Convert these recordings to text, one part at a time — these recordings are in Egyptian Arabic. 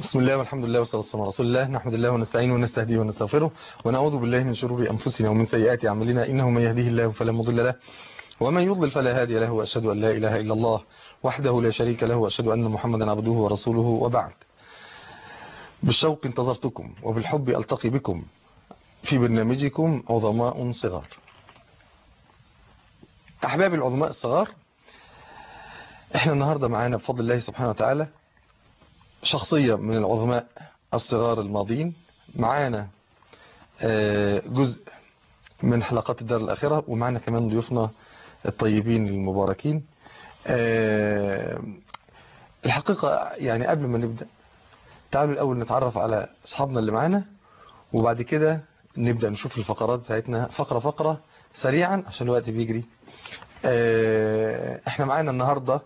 بسم الله والحمد لله والصلاة والسلام على رسول الله نحمد الله ونستعينه ونستهديه ونستغفره ونعوذ بالله من شرور أنفسنا ومن سيئات أعمالنا إنه من يهديه الله فلا مضل له ومن يضلل فلا هادي له وأشهد أن لا إله إلا الله وحده لا شريك له وأشهد أن محمدا عبده ورسوله وبعد بالشوق انتظرتكم وبالحب ألتقي بكم في برنامجكم عظماء صغار أحباب العظماء الصغار احنا النهاردة معانا بفضل الله سبحانه وتعالى شخصية من العظماء الصغار الماضين معانا جزء من حلقات الدار الآخرة ومعانا كمان ضيوفنا الطيبين المباركين الحقيقة يعني قبل ما نبدأ تعالوا الأول نتعرف على أصحابنا اللي معانا وبعد كده نبدأ نشوف الفقرات بتاعتنا فقرة فقرة سريعا عشان الوقت بيجري احنا معانا النهاردة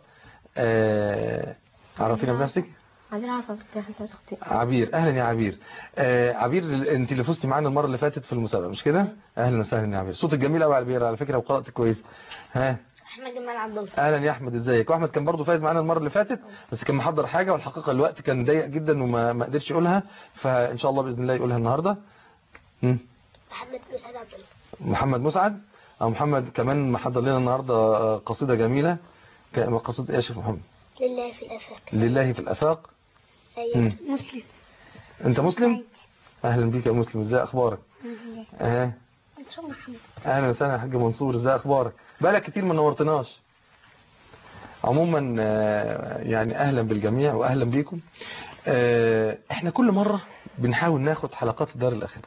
عرفينا بنفسك عبير عارفة انت اختي عبير اهلا يا عبير آه عبير انت اللي فزتي معانا المره اللي فاتت في المسابقه مش كده اهلا وسهلا يا عبير صوتك جميل قوي يا عبير على فكره وقراءتك كويس ها احمد جمال عبد الله اهلا يا احمد ازيك واحمد كان برضو فايز معانا المره اللي فاتت بس كان محضر حاجه والحقيقه الوقت كان ضيق جدا وما ما قدرش يقولها فان شاء الله باذن الله يقولها النهارده محمد مسعد عبد الله محمد مسعد او محمد كمان محضر لنا النهارده قصيده جميله قصيده ايه يا شيخ محمد لله في الافاق لله في الافاق ايوه مسلم انت مسلم اهلا بيك يا مسلم ازاي اخبارك اه انت شو محمد اهلا وسهلا يا حاج منصور ازاي اخبارك بقالك كتير ما نورتناش عموما يعني اهلا بالجميع واهلا بيكم احنا كل مرة بنحاول ناخد حلقات الدار الاخرة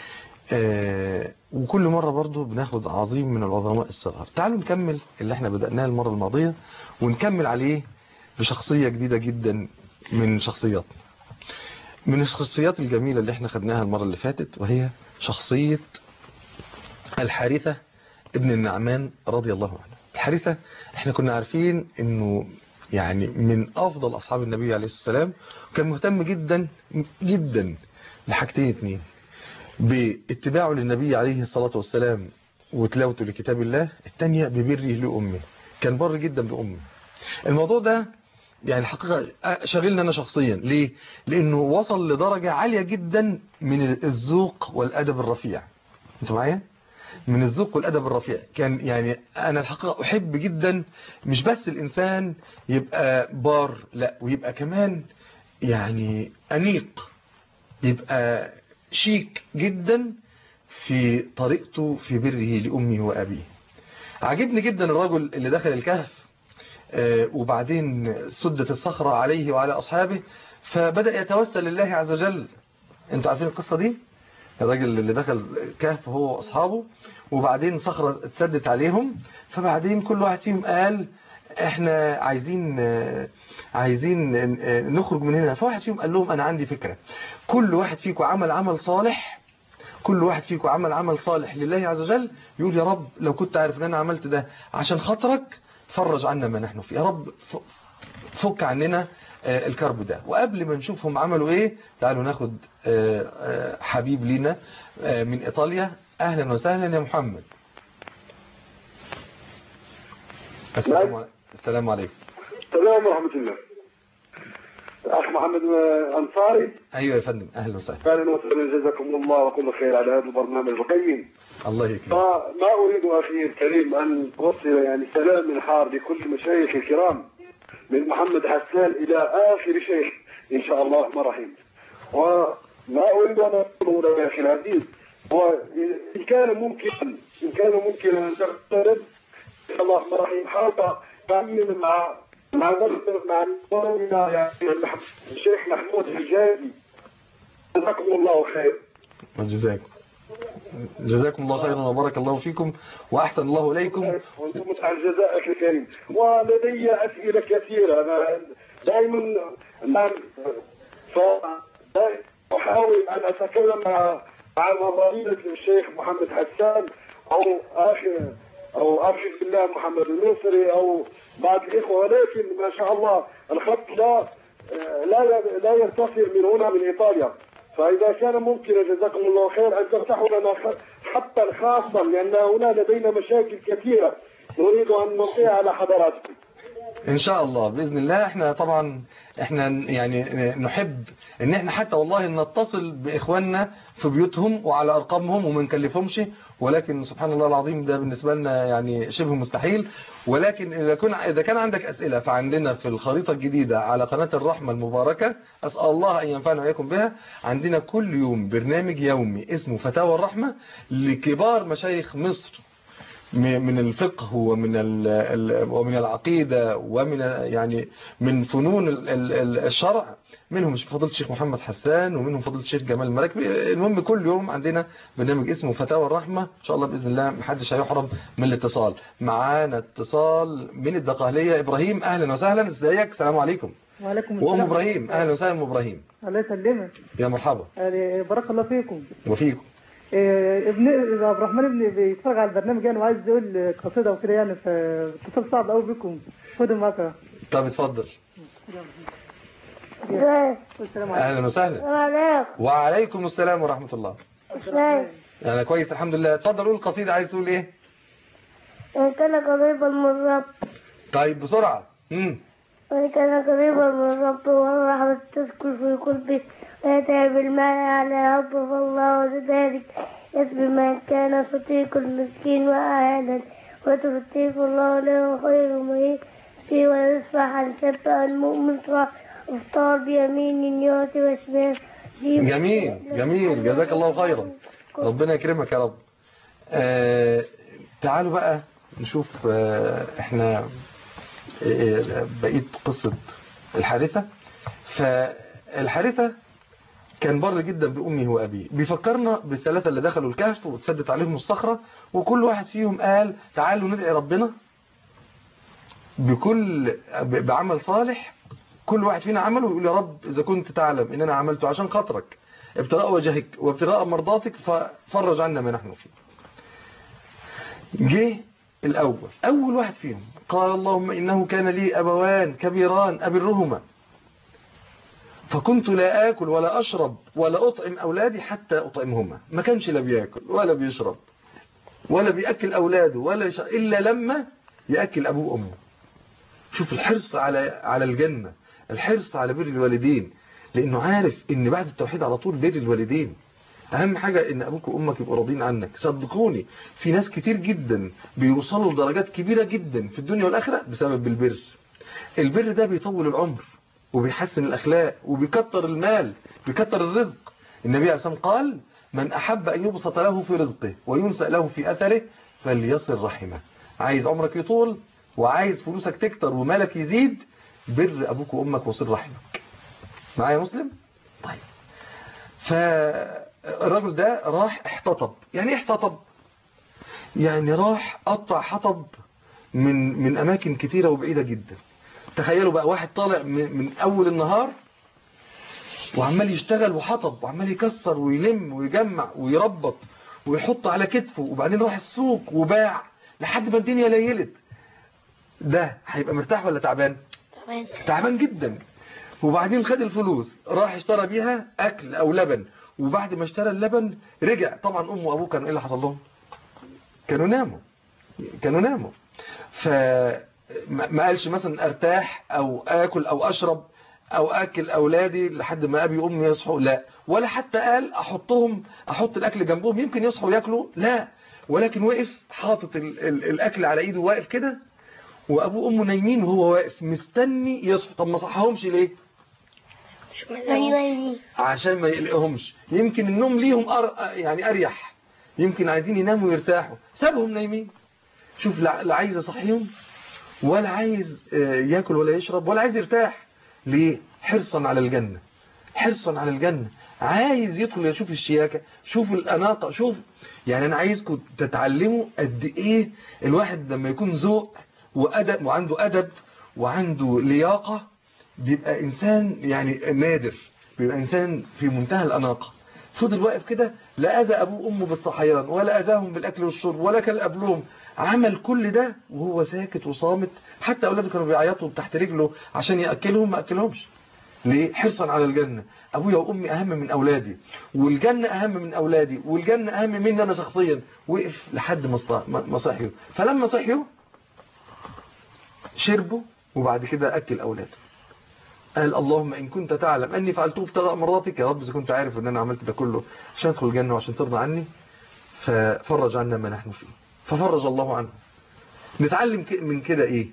وكل مرة برضو بناخد عظيم من العظماء الصغار تعالوا نكمل اللي احنا بدأناه المرة الماضية ونكمل عليه بشخصية جديدة جدا من شخصياتنا من الشخصيات الجميلة اللي احنا خدناها المرة اللي فاتت وهي شخصية الحارثة ابن النعمان رضي الله عنه الحارثة احنا كنا عارفين انه يعني من افضل اصحاب النبي عليه الصلاة والسلام وكان مهتم جدا جدا بحاجتين اتنين باتباعه للنبي عليه الصلاة والسلام وتلاوته لكتاب الله الثانية ببره لأمه كان بر جدا بأمه الموضوع ده يعني الحقيقة شغلنا أنا شخصيا ليه؟ لأنه وصل لدرجة عالية جدا من الذوق والأدب الرفيع أنتوا معايا؟ من الذوق والأدب الرفيع كان يعني أنا الحقيقة أحب جدا مش بس الإنسان يبقى بار لا ويبقى كمان يعني أنيق يبقى شيك جدا في طريقته في بره لأمه وأبيه عجبني جدا الرجل اللي دخل الكهف وبعدين سدت الصخرة عليه وعلى أصحابه فبدأ يتوسل لله عز وجل انتوا عارفين القصة دي الراجل اللي دخل كهف هو وأصحابه وبعدين صخرة اتسدت عليهم فبعدين كل واحد فيهم قال احنا عايزين عايزين نخرج من هنا فواحد فيهم قال لهم انا عندي فكرة كل واحد فيكم عمل عمل صالح كل واحد فيكم عمل عمل صالح لله عز وجل يقول يا رب لو كنت عارف ان انا عملت ده عشان خاطرك فرج عنا ما نحن فيه يا رب فك عننا الكرب ده وقبل ما نشوفهم عملوا ايه تعالوا ناخد حبيب لينا من ايطاليا اهلا وسهلا يا محمد السلام عليكم السلام عليكم السلام ورحمة الله أخ محمد أنصاري أيوة يا فندم أهلا وسهلا أهلا وسهلا جزاكم الله وكل خير على هذا البرنامج القيم الله يكرمك فما أريد أخي الكريم أن أوصل يعني سلام الحار لكل مشايخ الكرام من محمد حسان إلى آخر شيخ إن شاء الله الرحمن الرحيم وما أريد أن أقول يا أخي العزيز وإن كان ممكنا إن كان ممكنا أن تقترب إن شاء الله الرحمن الرحيم حلقة تعمل مع مع مع مع يعني الشيخ محمود حجازي جزاكم الله خير وجزاكم جزاكم الله خيرا وبارك الله فيكم وأحسن الله إليكم وانتم على جزائك الكريم ولدي أسئلة كثيرة أنا دائما نعم أحاول أن أتكلم مع مع فضيلة الشيخ محمد حسان أو آخر أو أرشد بالله محمد النصري أو بعض الإخوة ولكن ما شاء الله الخط لا لا لا ينتصر من هنا من إيطاليا فإذا كان ممكن جزاكم الله خير أن تفتحوا لنا حتى خاصا لأن هنا لدينا مشاكل كثيرة نريد أن نطيع على حضراتكم ان شاء الله باذن الله احنا طبعا احنا يعني نحب ان احنا حتى والله نتصل باخواننا في بيوتهم وعلى ارقامهم وما نكلفهمش ولكن سبحان الله العظيم ده بالنسبه لنا يعني شبه مستحيل ولكن اذا كن اذا كان عندك اسئله فعندنا في الخريطه الجديده على قناه الرحمه المباركه اسال الله ان ينفعنا واياكم بها عندنا كل يوم برنامج يومي اسمه فتاوى الرحمه لكبار مشايخ مصر من الفقه ومن ومن العقيدة ومن يعني من فنون الشرع منهم فضيله الشيخ محمد حسان ومنهم فضيله الشيخ جمال الملك المهم كل يوم عندنا برنامج اسمه فتاوى الرحمة ان شاء الله باذن الله محدش هيحرم من الاتصال معانا اتصال من الدقهلية ابراهيم اهلا وسهلا ازيك السلام عليكم وعليكم السلام وام ابراهيم اهلا وسهلا ام ابراهيم الله يسلمك يا مرحبا بارك الله فيكم وفيكم إيه ابن عبد الرحمن ابني بيتفرج على البرنامج يعني وعايز يقول قصيده وكده يعني فاتصال صعب قوي بكم خدوا معاك طب اتفضل السلام عليكم اهلا وسهلا وعليكم وعليكم السلام ورحمة الله ازاي انا كويس الحمد لله اتفضل قول القصيدة عايز تقول ايه إن كان قريبا من رب طيب بسرعة امم وإن كان قريبا من رب والرحمة تسكن في قلبه ويتعب المال على رب فالله ذلك يسبي من كان فتيك المسكين وأهلا وتفتيك الله له خير ما يكفي ويصفح عن شفاء المؤمن افطار بيمين يعطي وشمال جميل جميل جزاك الله خيرا ربنا يكرمك يا رب آه تعالوا بقى نشوف آه احنا آه بقيت قصة الحارثة فالحارثة كان بر جدا بأمه وأبيه بيفكرنا بالثلاثة اللي دخلوا الكهف وتسدت عليهم الصخرة وكل واحد فيهم قال تعالوا ندعي ربنا بكل بعمل صالح كل واحد فينا عمله ويقول يا رب إذا كنت تعلم إن أنا عملته عشان خاطرك ابتغاء وجهك وابتغاء مرضاتك ففرج عنا ما نحن فيه جه الأول أول واحد فيهم قال اللهم إنه كان لي أبوان كبيران أبرهما فكنت لا آكل ولا أشرب ولا أطعم أولادي حتى أطعمهما ما كانش لا بياكل ولا بيشرب ولا بيأكل أولاده ولا يشرب إلا لما يأكل أبوه وأمه شوف الحرص على على الجنة الحرص على بر الوالدين لأنه عارف إن بعد التوحيد على طول بر الوالدين أهم حاجة إن أبوك وأمك يبقوا راضين عنك صدقوني في ناس كتير جدا بيوصلوا لدرجات كبيرة جدا في الدنيا والآخرة بسبب البر البر ده بيطول العمر وبيحسن الأخلاق وبيكتر المال بيكتر الرزق النبي عليه الصلاة والسلام قال من أحب أن يبسط له في رزقه وينسأ له في أثره فليصل رحمه عايز عمرك يطول وعايز فلوسك تكتر ومالك يزيد بر أبوك وأمك وصل رحمك معايا مسلم؟ طيب فالرجل ده راح احتطب يعني ايه احتطب؟ يعني راح قطع حطب من من أماكن كتيرة وبعيدة جدا تخيلوا بقى واحد طالع من أول النهار وعمال يشتغل وحطب وعمال يكسر ويلم ويجمع ويربط ويحط على كتفه وبعدين راح السوق وباع لحد ما الدنيا ليلت ده هيبقى مرتاح ولا تعبان تمام تعبان جدا وبعدين خد الفلوس راح اشترى بيها أكل أو لبن وبعد ما اشترى اللبن رجع طبعا أمه وأبوه كانوا إيه اللي حصل لهم كانوا ناموا كانوا ناموا فما قالش مثلا ارتاح أو آكل أو أشرب أو أكل أولادي لحد ما أبي وأمي يصحوا لا ولا حتى قال أحطهم أحط الأكل جنبهم يمكن يصحوا ياكلوا لا ولكن وقف حاطط ال ال الأكل على إيده واقف كده وأبوه وأمه نايمين وهو واقف مستني يصحوا طب ما صحهمش ليه أيوة عشان ما يقلقهمش يمكن النوم ليهم أر... يعني أريح يمكن عايزين يناموا ويرتاحوا سابهم نايمين شوف لا لا عايز يصحيهم ولا عايز آه، ياكل ولا يشرب ولا عايز يرتاح ليه حرصا على الجنة حرصا على الجنة عايز يدخل يشوف الشياكة شوف الأناقة شوف يعني أنا عايزكم تتعلموا قد إيه الواحد لما يكون ذوق وأدب وعنده أدب وعنده لياقة بيبقى إنسان يعني نادر بيبقى إنسان في منتهى الأناقة فضل واقف كده لا أذى أبوه وأمه بالصحيان ولا أذاهم بالأكل والشرب ولا كان قبلهم عمل كل ده وهو ساكت وصامت حتى أولاده كانوا بيعيطوا تحت رجله عشان يأكلهم ما أكلهمش ليه حرصا على الجنة أبويا وأمي أهم من أولادي والجنة أهم من أولادي والجنة أهم مني أنا شخصيا وقف لحد ما صط- ما- ما صحيوا فلما صحيوا شربوا وبعد كده أكل أولاده قال اللهم إن كنت تعلم أني فعلته ابتغاء مرضاتك يا رب إذا كنت عارف أن أنا عملت ده كله عشان أدخل الجنة وعشان ترضى عني ففرج عنا ما نحن فيه ففرج الله عنه نتعلم ك- من كده إيه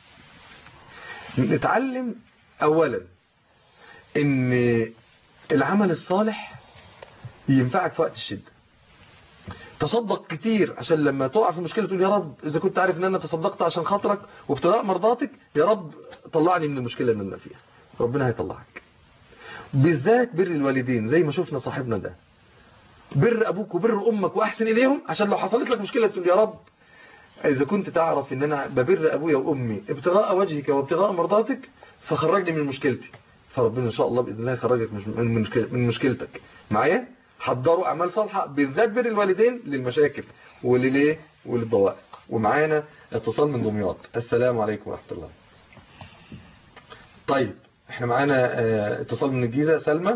نتعلم أولا إن العمل الصالح ينفعك في وقت الشدة تصدق كتير عشان لما تقع في مشكلة تقول يا رب إذا كنت عارف إن أنا تصدقت عشان خاطرك وابتغاء مرضاتك يا رب طلعني من المشكلة اللي أنا فيها ربنا هيطلعك بالذات بر الوالدين زي ما شفنا صاحبنا ده بر أبوك وبر أمك وأحسن إليهم عشان لو حصلت لك مشكلة تقول يا رب إذا كنت تعرف إن أنا ببر أبويا وأمي ابتغاء وجهك وابتغاء مرضاتك فخرجني من مشكلتي فربنا إن شاء الله بإذن الله يخرجك مش- من مشكل- من مشكلتك معايا حضروا أعمال صالحة بالذات بر الوالدين للمشاكل ولليه وللضوائق ومعانا اتصال من دمياط السلام عليكم ورحمة الله طيب احنا معانا اه، اتصال من الجيزة سلمى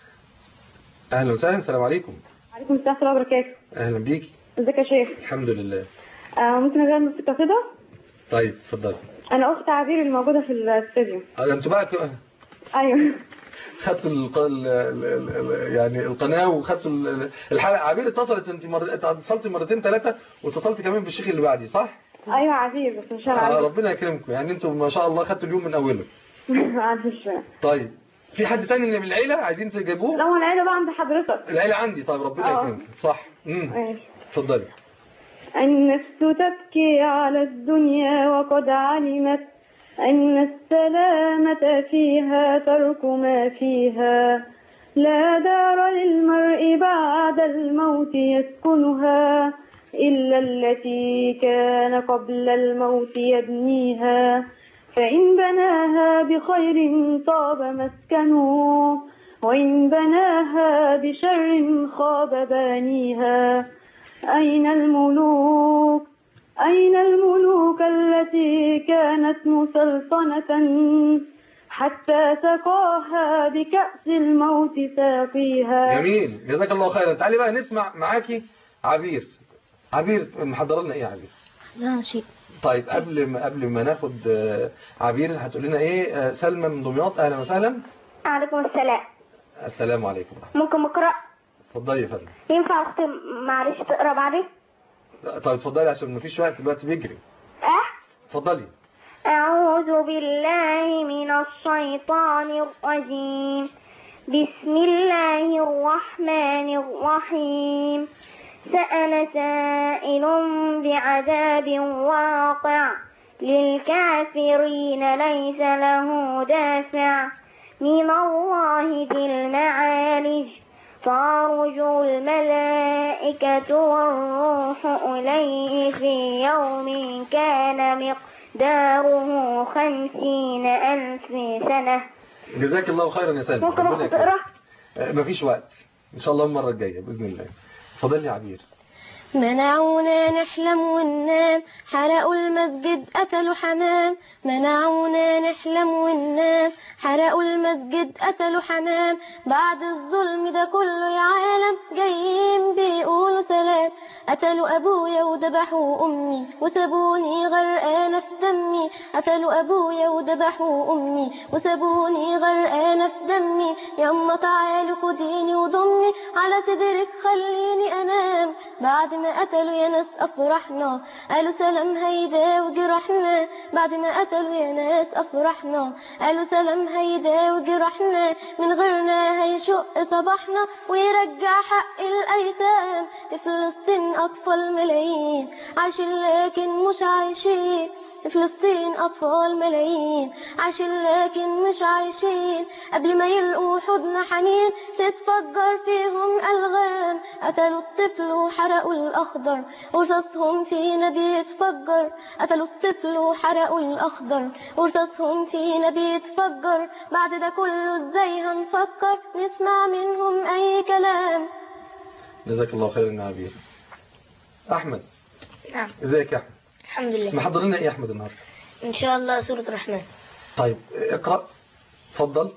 اهلا وسهلا السلام عليكم عليكم السلام ورحمة الله وبركاته اهلا بيكي ازيك يا شيخ الحمد لله آه ممكن اغير نص القصيدة طيب اتفضلي انا اخت عبير الموجودة في الاستوديو اه، انتوا بقى ايوه خدتوا الق... ال... ال... ال... يعني القناة وخدتوا ال- الحلقة عبير اتصلت انت مر... اتصلت مرتين ثلاثة واتصلت كمان بالشيخ اللي بعدي صح؟ ايوه عبير بس مش انا آه عبير ربنا يكرمكم يعني انتوا ما شاء الله خدتوا اليوم من اوله معلش طيب في حد تاني من العيلة عايزين تجيبوه؟ لا هو العيلة بقى عند حضرتك العيلة عندي طيب ربنا اه. يكرمك صح امم ماشي اتفضلي النفس تبكي على الدنيا وقد علمت أن السلامة فيها ترك ما فيها لا دار للمرء بعد الموت يسكنها إلا التي كان قبل الموت يبنيها فإن بناها بخير طاب مسكنه وإن بناها بشر خاب بانيها أين الملوك أين الملوك التي كانت مسلطنة حتى سقاها بكأس الموت ساقيها جميل جزاك الله خيرا تعالي بقى نسمع معاكي عبير عبير محضر لنا ايه يا عبير لا شيء طيب قبل ما قبل ما ناخد آه، عبير هتقول لنا ايه آه، سلمى من دمياط اهلا وسهلا عليكم السلام السلام عليكم ممكن اقرا اتفضلي يا فندم ينفع اختي معلش تقرا بعدي لا، طيب اتفضلي عشان مفيش وقت دلوقتي بيجري اه اتفضلي أعوذ بالله من الشيطان الرجيم بسم الله الرحمن الرحيم سأل سائل بعذاب واقع للكافرين ليس له دافع من الله ذي المعارج تعرج الملائكة والروح إليه في يوم كان مقداره خمسين ألف سنة جزاك الله خيرا يا سلمى ممكن ربنا أخد يكرمك. تقرأ آه، مفيش وقت ان شاء الله المره الجايه باذن الله اتفضلي يا عبير منعونا نحلم وننام حرقوا المسجد قتلوا حمام منعونا نحلم وننام حرقوا المسجد قتلوا حمام بعد الظلم ده كله يا عالم جايين بيقولوا سلام قتلوا ابويا وذبحوا امي وسابوني غرقانه في دمي قتلوا ابويا وذبحوا امي وسابوني غرقانه في دمي يما تعالي خديني وضمي على صدرك خليني انام بعد ما قتلوا يا ناس افرحنا قالوا سلام هيدا وجرحنا بعد ما قتلوا يا ناس افرحنا قالوا سلام هيدا وجرحنا من غيرنا هيشق صباحنا ويرجع حق الايتام في فلسطين اطفال ملايين عايشين لكن مش عايشين في فلسطين أطفال ملايين عايشين لكن مش عايشين قبل ما يلقوا حضن حنين تتفجر فيهم ألغام قتلوا الطفل وحرقوا الأخضر ورصاصهم فينا بيتفجر قتلوا الطفل وحرقوا الأخضر ورصاصهم فينا بيتفجر بعد ده كله ازاي هنفكر نسمع منهم أي كلام جزاك الله خيرا يا عبير احمد نعم ازيك يا احمد الحمد لله محضر لنا ايه يا احمد النهارده إن شاء الله سورة الرحمن طيب اقرا اتفضل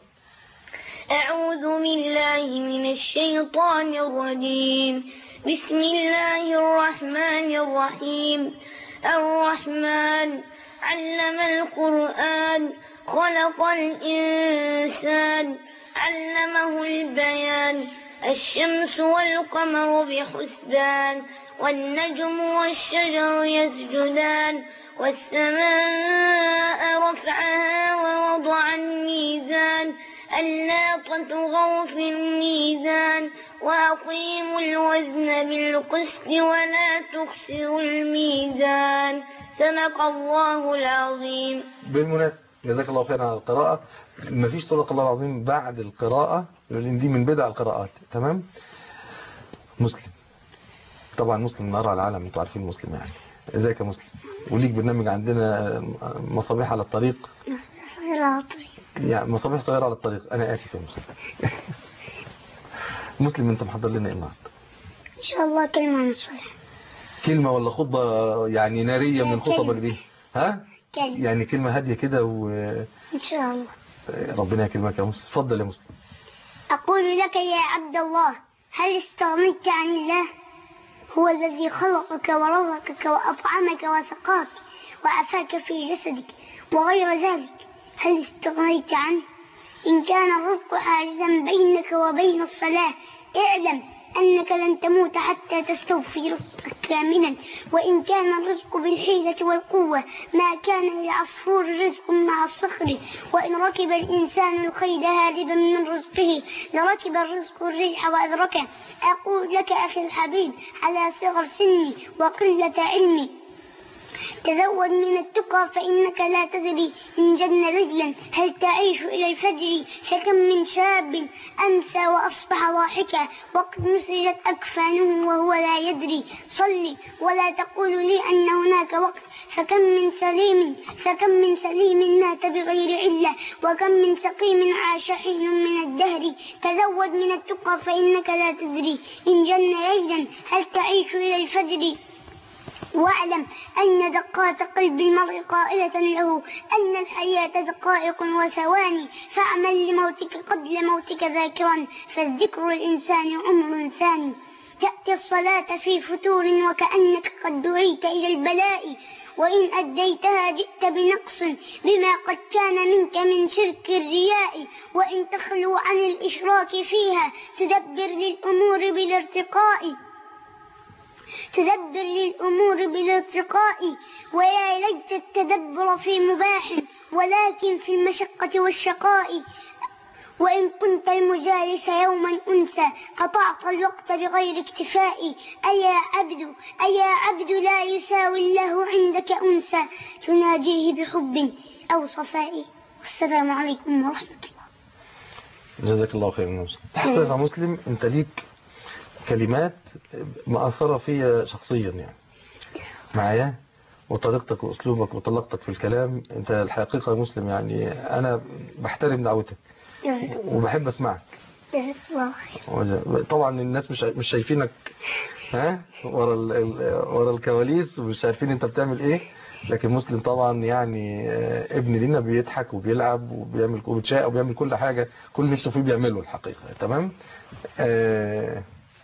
أعوذ بالله من الشيطان الرجيم بسم الله الرحمن الرحيم الرحمن علم القرآن خلق الإنسان علمه البيان الشمس والقمر بحسبان والنجم والشجر يسجدان والسماء رفعها ووضع الميزان ألا تطغوا في الميزان وأقيموا الوزن بالقسط ولا تخسروا الميزان صدق الله العظيم بالمناسبة جزاك الله خيرا على القراءة مفيش صدق الله العظيم بعد القراءة لأن دي من بدع القراءات تمام مسلم طبعا مسلم نار على العالم انتوا عارفين مسلم يعني ازيك يا مسلم وليك برنامج عندنا مصابيح على الطريق يعني مصابيح صغيرة على الطريق انا اسف يا مسلم مسلم انت محضر لنا ايه النهارده إن شاء الله كلمة عن الصلاة كلمة ولا خطبة يعني نارية من كلمة. خطبك دي ها كلمة يعني كلمة هادية كده إن شاء الله وربنا يكرمك يا مسلم اتفضل يا مسلم أقول لك يا عبد الله هل استغنيت عن الله هو الذي خلقك ورزقك وأطعمك وسقاك وعافاك في جسدك وغير ذلك هل استغنيت عنه إن كان الرزق حاجزا بينك وبين الصلاة اعلم أنك لن تموت حتى تستوفي رزقك كاملا وإن كان الرزق بالحيلة والقوة ما كان للعصفور رزق مع الصخر وإن ركب الإنسان الخيل هاربا من رزقه لركب الرزق الريح وأدركه أقول لك أخي الحبيب على صغر سني وقلة علمي تزود من التقى فإنك لا تدري إن جن رجلا هل تعيش إلى الفجر فكم من شاب أمسى وأصبح ضاحكا وقد نسجت أكفانه وهو لا يدري صلي ولا تقول لي أن هناك وقت فكم من سليم فكم من سليم مات بغير علة وكم من سقيم عاش حين من الدهر تزود من التقى فإنك لا تدري إن جن رجلا هل تعيش إلى الفجر واعلم أن دقات قلب المرء قائلة له أن الحياة دقائق وثواني فاعمل لموتك قبل موتك ذاكرا فالذكر الإنسان عمر ثاني تأتي الصلاة في فتور وكأنك قد دعيت إلى البلاء وإن أديتها جئت بنقص بما قد كان منك من شرك الرياء وإن تخلو عن الإشراك فيها تدبر للأمور بالارتقاء تدبر للأمور بالارتقاء ويا ليت التدبر في مباح ولكن في المشقة والشقاء وإن كنت المجالس يوما أنثى قطعت الوقت بغير اكتفاء أيا عبد أيا عبد لا يساوي الله عندك أنثى تناجيه بحب أو صفاء والسلام عليكم ورحمة الله جزاك الله خير يا مسلم تحقيق يا مسلم انت ليك كلمات مأثرة فيا شخصيا يعني معايا وطريقتك واسلوبك وطلقتك في الكلام انت الحقيقة يا مسلم يعني انا بحترم دعوتك وبحب اسمعك جزاك الله خير وجه- طبعا الناس مش مش شايفينك ها ورا ال- ال- ورا الكواليس ومش عارفين انت بتعمل ايه لكن مسلم طبعا يعني آه، ابن لينا بيضحك وبيلعب وبيعمل وبيتشاء وبيعمل كل حاجة كل نفسه فيه بيعمله الحقيقة تمام آه،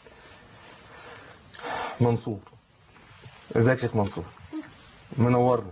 منصور ازيك يا شيخ منصور منورنا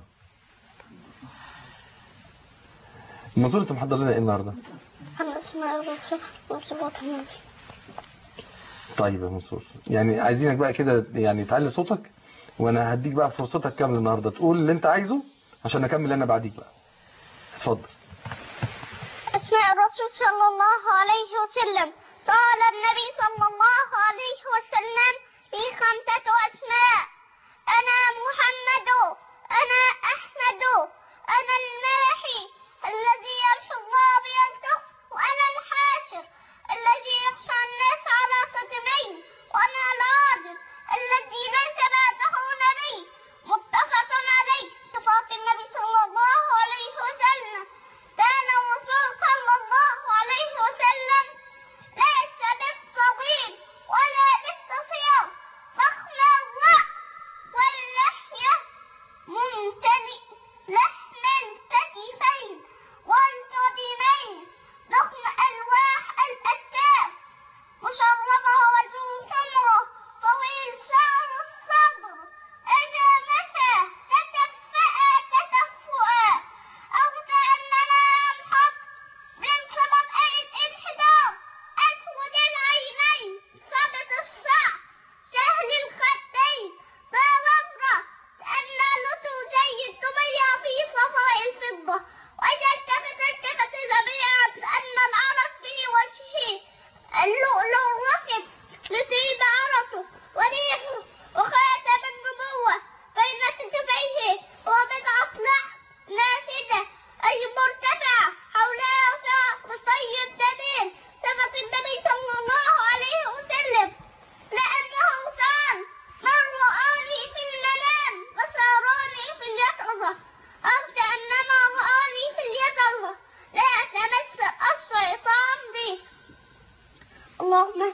منصور انت محضر لنا ايه النهارده أنا اسمع الرسول وصفات النبي طيب يا منصور يعني عايزينك بقى كده يعني تعلي صوتك وانا هديك بقى فرصتك كامله النهارده تقول اللي انت عايزه عشان اكمل انا بعديك بقى اتفضل أسماء الرسول صلى الله عليه وسلم قال النبي صلى الله عليه وسلم لي خمسة أسماء أنا محمد أنا أحمد أنا الماحي الذي يمحو الله بيده وأنا الحاشر الذي يحشى الناس على قدميه وأنا العادل الذي ليس بعده نبي متفق عليه صفات النبي صلى الله عليه وسلم كان الرسول صلى الله عليه وسلم ليس بالطويل ولا بالقصير ضخم الرأس واللحية ممتلئ لحما كتفي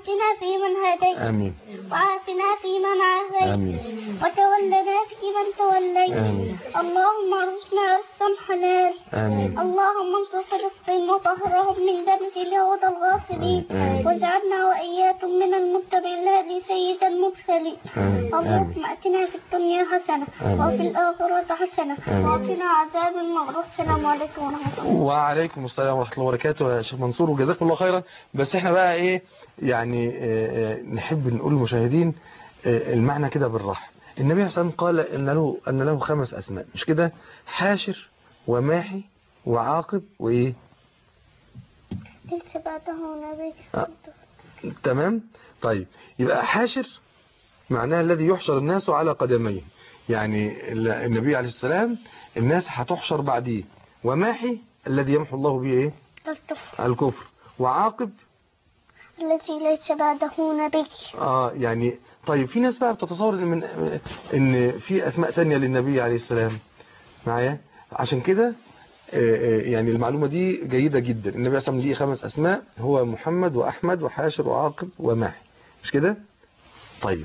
واهدنا فيمن هديت آمين وعافنا فيمن عافيت آمين وتولنا فيمن توليت آمين اللهم ارزقنا رزقا حلال آمين اللهم انصر فلسطين وطهرهم من دنس اليهود الغاصبين آمين. واجعلنا وإياكم من المتبعين لهدي سيد المرسلين آمين اللهم اتنا في الدنيا حسنة آمين. وفي الآخرة حسنة آمين. وقنا عذاب النار السلام عليكم ورحمة الله وعليكم السلام ورحمة الله وبركاته يا شيخ منصور وجزاكم الله خيرا بس احنا بقى ايه يعني اه اه نحب نقول للمشاهدين اه المعنى كده بالراحة النبي عليه الصلاة والسلام قال ان له ان له خمس اسماء مش كده حاشر وماحي وعاقب وايه ليس بعده نبي آه. تمام طيب يبقى حاشر معناها الذي يحشر الناس على قدميه يعني ال- النبي عليه السلام الناس هتحشر بعديه وماحي الذي يمحو الله به ايه الكفر الكفر وعاقب الذي ليس بعده نبي اه يعني طيب في ناس بقى بتتصور ان من ان في اسماء ثانيه للنبي عليه السلام معايا عشان كده آه، آه، يعني المعلومه دي جيده جدا النبي عليه الصلاه والسلام ليه خمس اسماء هو محمد واحمد وحاشر وعاقب وماحي مش كده طيب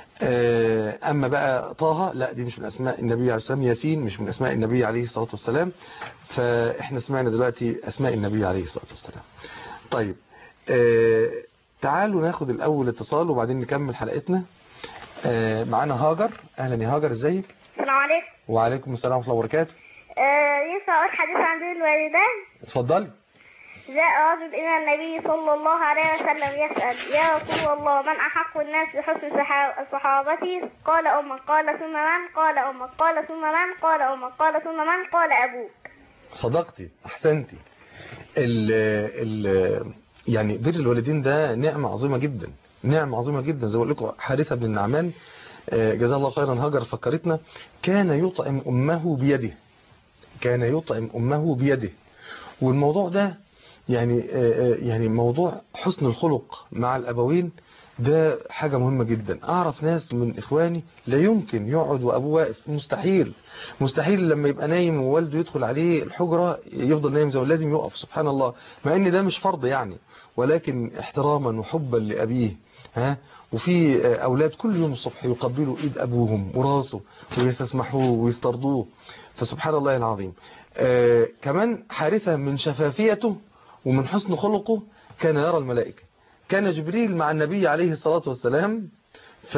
آه، اما بقى طه لا دي مش من اسماء النبي عليه السلام ياسين مش من اسماء النبي عليه الصلاه والسلام فاحنا سمعنا دلوقتي اسماء النبي عليه الصلاه والسلام طيب آه، تعالوا ناخد الاول اتصال وبعدين نكمل حلقتنا آه، معانا هاجر اهلا يا هاجر ازيك السلام عليكم وعليكم السلام ورحمه الله وبركاته ينفع أقول حديث عن ذي الوالدين اتفضلي جاء رجل إلى النبي صلى الله عليه وسلم يسأل يا رسول الله من أحق الناس بحسن صحا- صحابتي قال أمك قال ثم من قال أمك قال ثم من قال أمك قال ثم من قال أبوك صدقتي احسنتي ال ال يعني بر الوالدين ده نعمة عظيمة جدا نعمة عظيمة جدا زي ما بقول لكم حارثة بن النعمان آه، جزاه الله خيرا هاجر فكرتنا كان يطعم أمه بيده كان يطعم أمه بيده والموضوع ده يعني آه، آه، يعني موضوع حسن الخلق مع الأبوين ده حاجة مهمة جدا أعرف ناس من إخواني لا يمكن يقعد وأبوه واقف مستحيل مستحيل لما يبقى نايم ووالده يدخل عليه الحجرة يفضل نايم زي ما لازم يقف سبحان الله مع ان ده مش فرض يعني ولكن احتراما وحبا لأبيه ها وفي آه، أولاد كل يوم الصبح يقبلوا إيد أبوهم وراسه ويستسمحوه ويسترضوه فسبحان الله العظيم آه كمان حارثة من شفافيته ومن حسن خلقه كان يرى الملائكة كان جبريل مع النبي عليه الصلاة والسلام ف...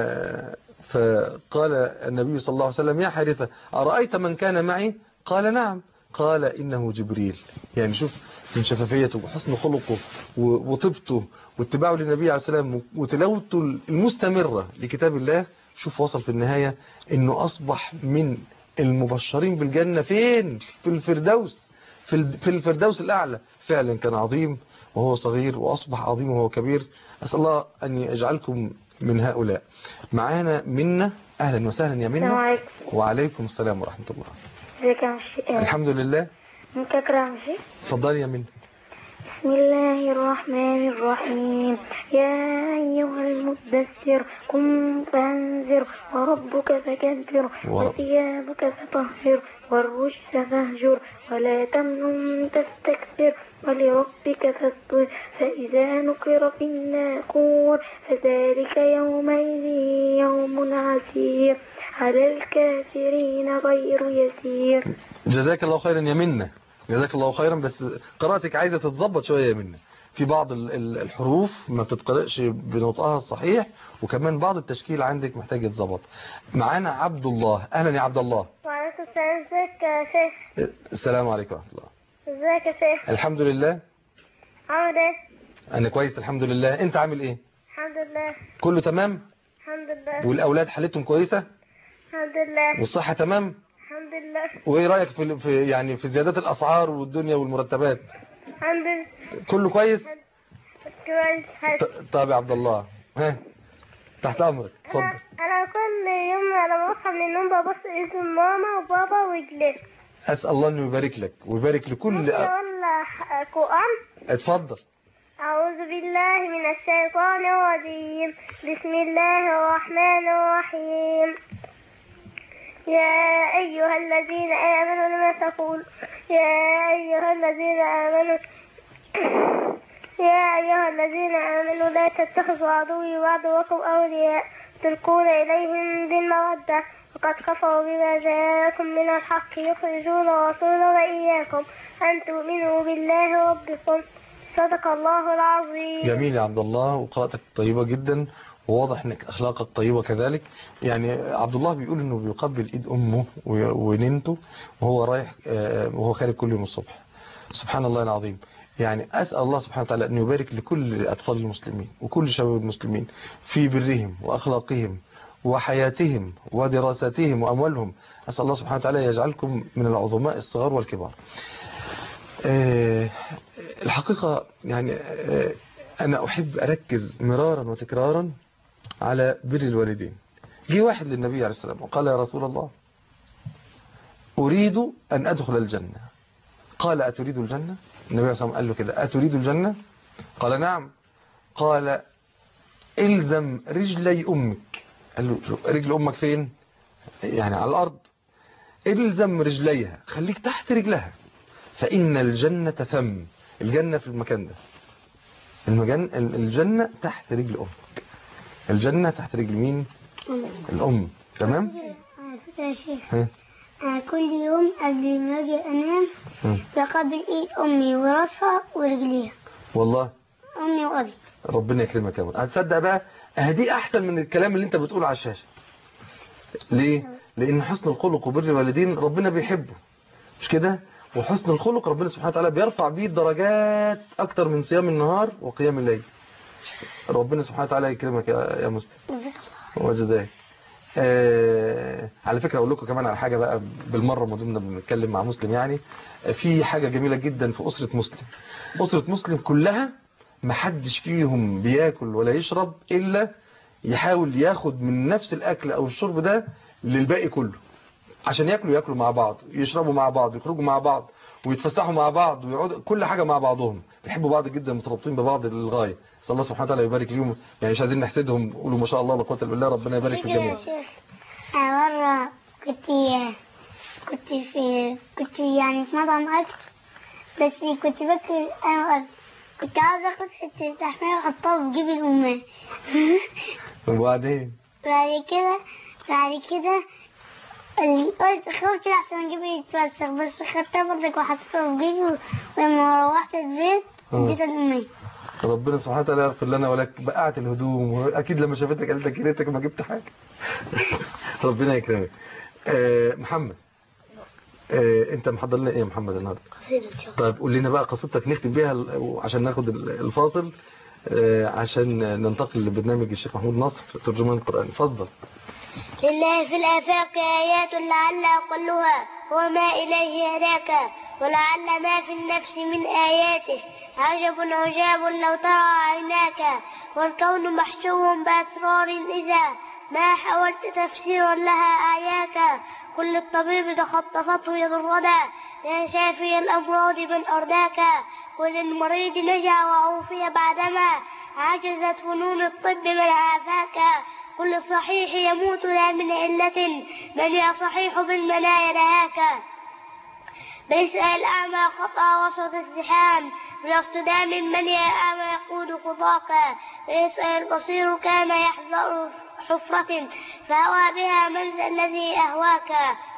فقال النبي صلى الله عليه وسلم يا حارثة أرأيت من كان معي قال نعم قال إنه جبريل يعني شوف من شفافيته وحسن خلقه و- وطيبته واتباعه للنبي عليه السلام وتلاوته المستمرة لكتاب الله شوف وصل في النهاية انه اصبح من المبشرين بالجنة فين في الفردوس في ال- في الفردوس الاعلى فعلا كان عظيم وهو صغير واصبح عظيم وهو كبير اسال الله ان يجعلكم من هؤلاء معانا منا اهلا وسهلا يا السلام منا عليكم وعليكم السلام ورحمة الله ازيك يا مشي الحمد لله ممكن اقرا يا مشي اتفضلي يا منا بسم الله الرحمن الرحيم يا أيها المدثر قم فانذر وربك فكبر ورب. وثيابك فطهر والرجز فاهجر ولا تمنن تستكثر ولربك فاصبر فإذا نقر في الناقور فذلك يومئذ يوم عسير على الكافرين غير يسير جزاك الله خيرا يا منا جزاك الله خيرا بس قراءتك عايزة تتظبط شوية يا منا في بعض ال- ال- الحروف ما بتتقرأش بنطقها الصحيح وكمان بعض التشكيل عندك محتاج يتظبط معانا عبد الله اهلا يا عبد الله وعليكم السلام ازيك يا شيخ السلام عليكم ورحمة الله ازيك يا شيخ الحمد لله عامل ايه انا كويس الحمد لله انت عامل ايه الحمد لله كله تمام الحمد لله والاولاد حالتهم كويسة الحمد لله والصحة تمام الحمد لله وايه رأيك في في يعني في زيادات الاسعار والدنيا والمرتبات الحمد لله كله كويس كويس حلو. ط- طيب يا عبد الله ها تحت امرك اتفضل انا انا كل يوم لما بصحى من النوم ببص اسم ماما وبابا وجلس اسال الله انه يبارك لك ويبارك لكل ممكن اقول قرآن اتفضل أعوذ بالله من الشيطان الرجيم بسم الله الرحمن الرحيم يا أيها الذين آمنوا لما تقول يا أيها الذين آمنوا يا أيها الذين آمنوا لا تتخذوا عدوي وعدوكم أولياء تلقون إليهم بالمودة وقد كفروا بما جاءكم من الحق يخرجون الرسول وإياكم أن تؤمنوا بالله ربكم صدق الله العظيم جميل يا عبد الله وقراءتك طيبة جدا وواضح انك اخلاقك طيبة كذلك يعني عبد الله بيقول انه بيقبل ايد امه و- وننته وهو رايح آه، وهو خارج كل يوم الصبح سبحان الله العظيم يعني اسال الله سبحانه وتعالى ان يبارك لكل اطفال المسلمين وكل شباب المسلمين في برهم واخلاقهم وحياتهم ودراستهم واموالهم اسال الله سبحانه وتعالى يجعلكم من العظماء الصغار والكبار آه، الحقيقة يعني آه، أنا أحب أركز مرارا وتكرارا على بر الوالدين جه واحد للنبي عليه السلام وقال يا رسول الله أريد أن أدخل الجنة قال أتريد الجنة النبي عليه السلام قال له كده أتريد الجنة قال نعم قال إلزم رجلي أمك قال له شوف، رجل أمك فين يعني على الأرض إلزم رجليها خليك تحت رجلها فإن الجنة ثم الجنة في المكان ده المجن... الجنة تحت رجل أمك الجنة تحت رجل مين الأم تمام على فكرة يا شيخ ها أنا كل يوم قبل ما أجي أنام ها. بقبل إيد أمي وراسها ورجليها والله أمي وأبي ربنا يكرمك يا ولد هتصدق بقى دي أحسن من الكلام اللي أنت بتقوله على الشاشة ليه لأن حسن الخلق وبر الوالدين ربنا بيحبه مش كده وحسن الخلق ربنا سبحانه وتعالى بيرفع بيه الدرجات أكتر من صيام النهار وقيام الليل ربنا سبحانه وتعالى يكرمك يا يا مسلم وجزاك آه على فكرة أقول لكم كمان على حاجة بقى بالمرة ما دمنا بنتكلم مع مسلم يعني آه، في حاجة جميلة جدا في أسرة مسلم أسرة مسلم كلها ما حدش فيهم بياكل ولا يشرب إلا يحاول ياخد من نفس الأكل أو الشرب ده للباقي كله عشان ياكلوا ياكلوا مع بعض يشربوا مع بعض يخرجوا مع بعض ويتفسحوا مع بعض ويقعدوا كل حاجة مع بعضهم بيحبوا بعض جدا مترابطين ببعض للغاية صلى الله سبحانه وتعالى يبارك ليهم يعني مش عايزين نحسدهم قولوا ما شاء الله لا قوه الا بالله ربنا يبارك في الجميع أنا مرة كنت كنت في كنت يعني في مطعم أكل بس كنت باكل أنا وأبي كنت عاوز آخد حتة تحمير وأحطها في جيب الأمال وبعدين بعد كده بعد كده اللي قلت خاف كده عشان جيبي يتفسخ بس خدتها برضك وحطيتها في جيبي ولما روحت البيت آه. اديتها لأمي ربنا سبحانه وتعالى يغفر لنا ولك بقعت الهدوم واكيد لما شافتك قالت لك يا ريتك ما جبت حاجه ربنا يكرمك آه محمد آه انت محضر لنا ايه يا محمد النهارده قصيدة إن شاء الله طيب قول لنا بقى قصتك نختم بيها ال- عشان ناخد ال- الفاصل آه عشان ننتقل لبرنامج الشيخ محمود نصر ترجمان القرآن اتفضل لله في الآفاق آيات لعل أقلها وما إليه هداك ولعل ما في النفس من آياته عجب عجاب لو ترى عيناك والكون محشو بأسرار إذا ما حاولت تفسيرا لها آياك كل الطبيب تخطفته يد الردى يا شافي الأمراض من أرداك كل المريض نجا وعوفي بعدما عجزت فنون الطب من عافاك كل صحيح يموت لا من علة من يا صحيح بالمنايا نهاك بيسأل الأعمى خطأ وسط الزحام بالاصطدام من يا أعمى يقود قضاك ويسأل البصير كان يحذر حفرة فهوى بها من ذا الذي أهواك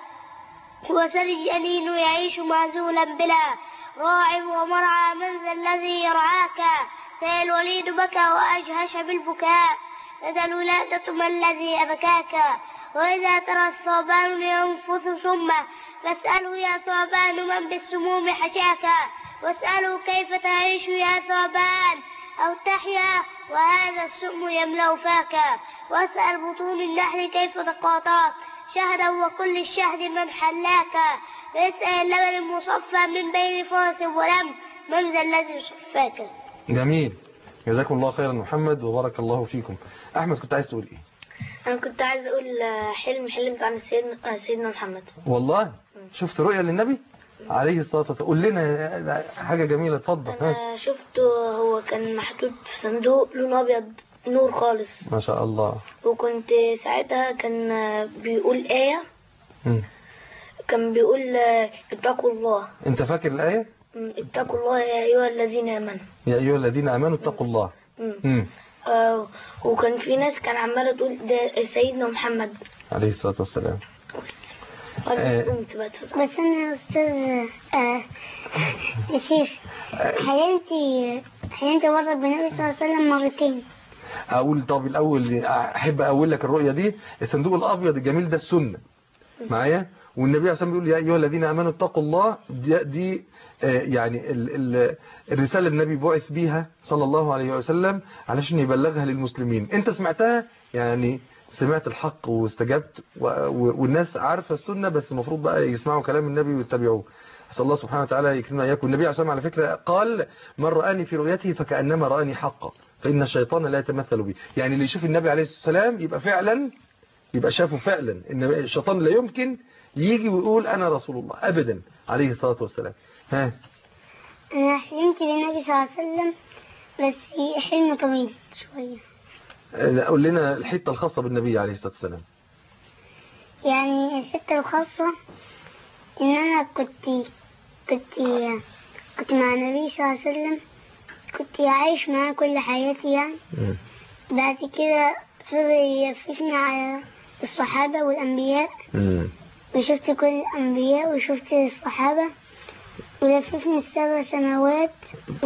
وسل الجنين يعيش معزولا بلا راع ومرعى من ذا الذي يرعاك سيل الوليد بكى وأجهش بالبكاء لدى الولادة ما الذي أبكاك وإذا ترى الثعبان ينفث سمه فاسأله يا ثعبان من بالسموم حشاك واسأله كيف تعيش يا ثعبان أو تحيا وهذا السم يملأ فاك واسأل بطون النحل كيف تقاطعت شهدا وكل الشهد من حلاك واسأل اللبن المصفى من بين فرس ولم من ذا الذي صفاك جميل جزاكم الله خيرا محمد وبارك الله فيكم احمد كنت عايز تقول ايه أنا كنت عايز أقول حلم حلمت عن سيدنا, سيدنا محمد والله شفت رؤيا للنبي عليه الصلاة والسلام قول لنا حاجة جميلة اتفضل ها أنا شفته هو كان محطوط في صندوق لونه أبيض نور خالص ما شاء الله وكنت ساعتها كان بيقول آية مم. كان بيقول اتقوا الله انت فاكر الآية مم. اتقوا الله يا أيها الذين آمنوا يا أيها الذين آمنوا اتقوا الله مم. مم. آه وكان في ناس كان عمالة تقول ده سيدنا محمد عليه الصلاة والسلام آه. أنا قمت بقى اتفضل. بس انا يا استاذ آه يا شيخ حلمت حلمت مرة بالنبي صلى الله عليه وسلم مرتين اقول طب الاول احب اقول لك الرؤيه دي الصندوق الابيض الجميل ده السنه معايا والنبي عليه الصلاه والسلام بيقول يا ايها الذين امنوا اتقوا الله دي, دي آه، يعني ال ال الرساله النبي بعث بيها صلى الله عليه وسلم علشان يبلغها للمسلمين انت سمعتها يعني سمعت الحق واستجبت و- و- والناس عارفه السنه بس المفروض بقى يسمعوا كلام النبي ويتبعوه اسال الله سبحانه وتعالى يكرمنا اياكم النبي عليه الصلاه والسلام على فكره قال من راني في رؤيته فكانما راني حقا فان الشيطان لا يتمثل بي يعني اللي يشوف النبي عليه الصلاه والسلام يبقى فعلا يبقى شافه فعلا ان الشيطان لا يمكن يجي ويقول انا رسول الله ابدا عليه الصلاه والسلام ها انا حلمت بالنبي صلى الله عليه وسلم بس حلم طويل شوية آه، قول لنا الحته الخاصه بالنبي عليه الصلاه والسلام يعني الحتة الخاصة ان انا كنت كنت كنت مع النبي صلى الله عليه وسلم كنت عايش معاه كل حياتي يعني مم. بعد كده فضل يلففني على الصحابة والأنبياء مم. وشفت كل الأنبياء وشفت الصحابة ولففني السبع سنوات و...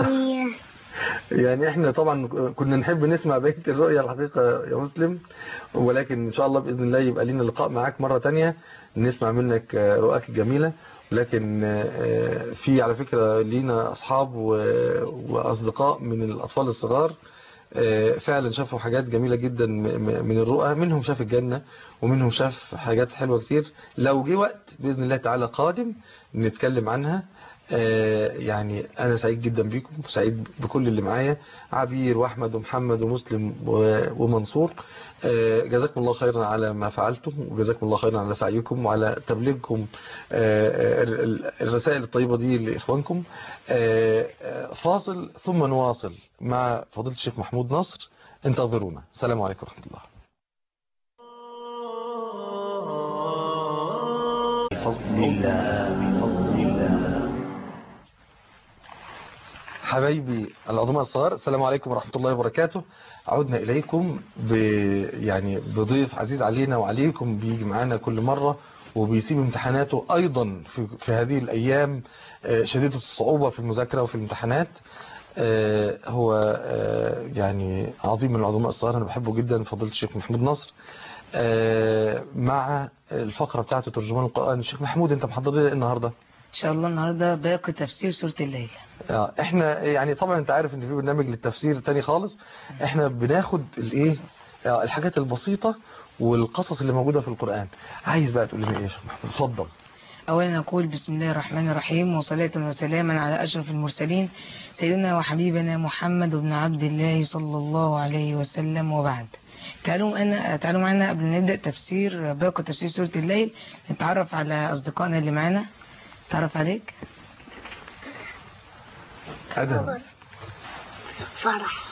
يعني احنا طبعا كنا نحب نسمع بقيه الرؤيا الحقيقه يا مسلم ولكن ان شاء الله باذن الله يبقى لنا لقاء معاك مره تانية نسمع منك آه، رؤاك الجميله ولكن آه، في على فكره لينا اصحاب و- واصدقاء من الاطفال الصغار آه، فعلا شافوا حاجات جميله جدا م- م- من الرؤى منهم شاف الجنه ومنهم شاف حاجات حلوه كتير لو جه وقت باذن الله تعالى قادم نتكلم عنها آه، يعني أنا سعيد جدا بيكم وسعيد بكل اللي معايا عبير وأحمد ومحمد ومسلم و- ومنصور آه، جزاكم الله خيرا على ما فعلتم وجزاكم الله خيرا على سعيكم وعلى تبليغكم آه، ال- ال- الرسائل الطيبة دي لإخوانكم آه، آه، فاصل ثم نواصل مع فضيلة الشيخ محمود نصر انتظرونا السلام عليكم ورحمة الله بفضل الله بفضل الله حبايبي العظماء الصغار السلام عليكم ورحمة الله وبركاته عدنا إليكم ب يعني بضيف عزيز علينا وعليكم بيجي معانا كل مرة وبيسيب امتحاناته أيضا في, في هذه الأيام آه، شديدة الصعوبة في المذاكرة وفي الامتحانات آه، هو آه، يعني عظيم من العظماء الصغار أنا بحبه جدا فضيلة الشيخ محمود نصر آه، مع الفقرة بتاعته ترجمان القرآن الشيخ محمود أنت محضر لي إيه النهاردة ان شاء الله النهارده باقي تفسير سوره الليل آه، احنا يعني طبعا انت عارف ان في برنامج للتفسير تاني خالص احنا بناخد الايه آه، الحاجات البسيطة والقصص اللي موجودة في القرآن عايز بقى تقول لنا ايه يا شيخ محمود اتفضل اولا نقول بسم الله الرحمن الرحيم وصلاة وسلاما على اشرف المرسلين سيدنا وحبيبنا محمد بن عبد الله صلى الله عليه وسلم وبعد تعالوا أنا تعالوا معنا قبل ما نبدا تفسير باقي تفسير سوره الليل نتعرف على اصدقائنا اللي معانا تعرف عليك ادم فرح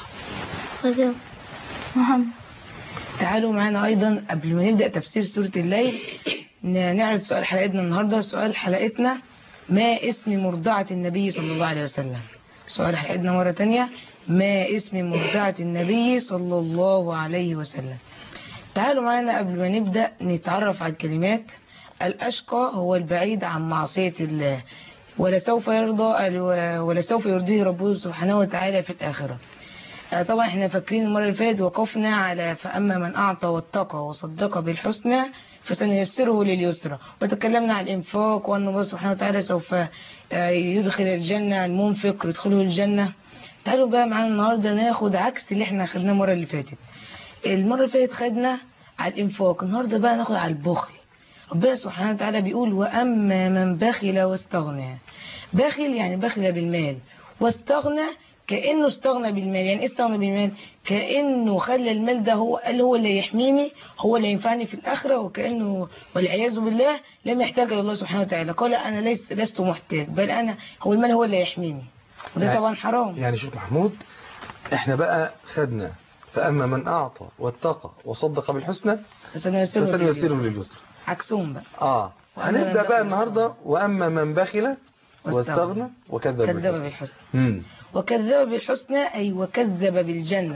تعالوا معنا أيضا قبل ما نبدأ تفسير سورة الليل ن- نعرض سؤال حلقتنا النهاردة سؤال حلقتنا ما اسم مرضعة النبي صلى الله عليه وسلم سؤال حلقتنا مرة تانية ما اسم مرضعة النبي صلى الله عليه وسلم تعالوا معنا قبل ما نبدأ نتعرف على الكلمات الأشقى هو البعيد عن معصية الله ولسوف يرضى ولسوف يرضيه ربه سبحانه وتعالى في الآخرة آه، طبعا احنا فاكرين المرة اللي فاتت وقفنا على فأما من أعطى واتقى وصدق بالحسنى فسنيسره لليسرى وتكلمنا عن الإنفاق وأن الله سبحانه وتعالى سوف آه، يدخل الجنة المنفق يدخله الجنة تعالوا بقى معانا النهاردة ناخد عكس اللي احنا خدناه المرة اللي فاتت المرة اللي فاتت خدنا على الإنفاق النهاردة بقى ناخد على البخل ربنا سبحانه وتعالى بيقول وأما من بخل واستغنى بخل يعني بخل بالمال واستغنى كأنه استغنى بالمال يعني ايه استغنى بالمال كأنه خلى المال ده هو قال هو اللي يحميني هو اللي ينفعني في الآخرة وكأنه والعياذ بالله لم يحتاج إلى الله سبحانه وتعالى قال أنا ليس لست محتاج بل أنا هو المال هو اللي يحميني وده يعني- طبعا حرام يعني شيخ محمود احنا بقى خدنا فأما من أعطى واتقى وصدق بالحسنى فسنيسره فسنيسره لليسر. لليسر عكسهم بقى اه وأما من هنبدأ بخل بقى النهاردة وأما من بخل واستغنى وكذب كذب بالحسنى. بالحسنى مم. وكذب بالحسنى أي وكذب بالجنة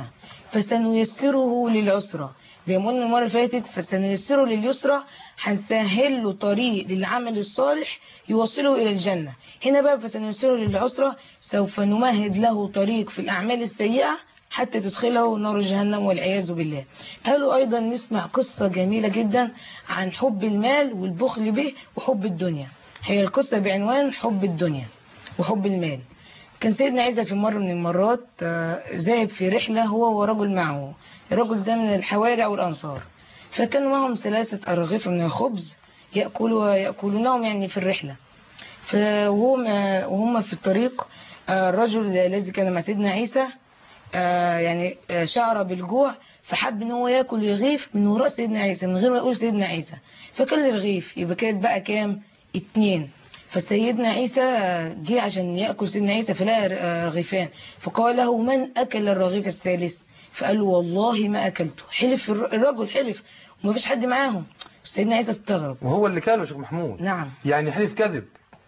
فسنيسره للعسرى زي ما قلنا المرة اللي فاتت فسنيسره لليسرى هنسهل له طريق للعمل الصالح يوصله إلى الجنة هنا بقى فسنيسره للعسرى سوف نمهد له طريق في الأعمال السيئة حتى تدخله نار جهنم والعياذ بالله قالوا أيضا نسمع قصة جميلة جدا عن حب المال والبخل به وحب الدنيا هي القصة بعنوان حب الدنيا وحب المال كان سيدنا عيسى في مرة من المرات آه، ذاهب في رحلة هو ورجل معه الرجل ده من الحواري أو الأنصار فكانوا معهم ثلاثة أرغفة من الخبز يأكلوا يأكلونهم يعني في الرحلة فوهم وهم في الطريق آه، الرجل الذي كان مع سيدنا عيسى آه، يعني آه، شعر بالجوع فحب ان هو ياكل رغيف من وراء سيدنا عيسى من غير ما يقول سيدنا عيسى فكل الرغيف يبقى كانت بقى كام اتنين فسيدنا عيسى آه، جه عشان ياكل سيدنا عيسى فلقى آه، رغيفان فقال له من اكل الرغيف الثالث فقال له والله ما اكلته حلف الر- الرجل حلف وما فيش حد معاهم سيدنا عيسى استغرب وهو اللي كانوا يا شيخ محمود نعم يعني حلف كذب